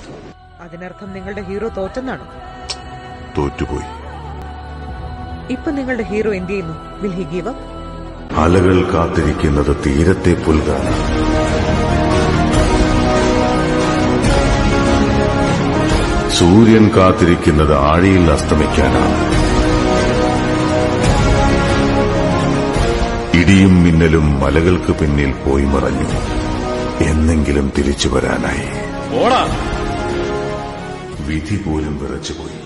അതിനർത്ഥം നിങ്ങളുടെ ഹീറോ തോറ്റെന്നാണോ തോറ്റുപോയി ഇപ്പൊ നിങ്ങളുടെ ഹീറോ എന്ത് ചെയ്യുന്നു വിൽ ഹി ഗീവ് അപ്പ് അലകൾ കാത്തിരിക്കുന്നത് തീരത്തെ പുൽകാനാണ് സൂര്യൻ കാത്തിരിക്കുന്നത് ആഴിയിൽ അസ്തമിക്കാനാണ് ഇടിയും മിന്നലും മലകൾക്ക് പിന്നിൽ പോയി മറഞ്ഞു എന്നെങ്കിലും തിരിച്ചു വരാനായി ഓടാ വിധി പോലും വിറച്ചുപോയി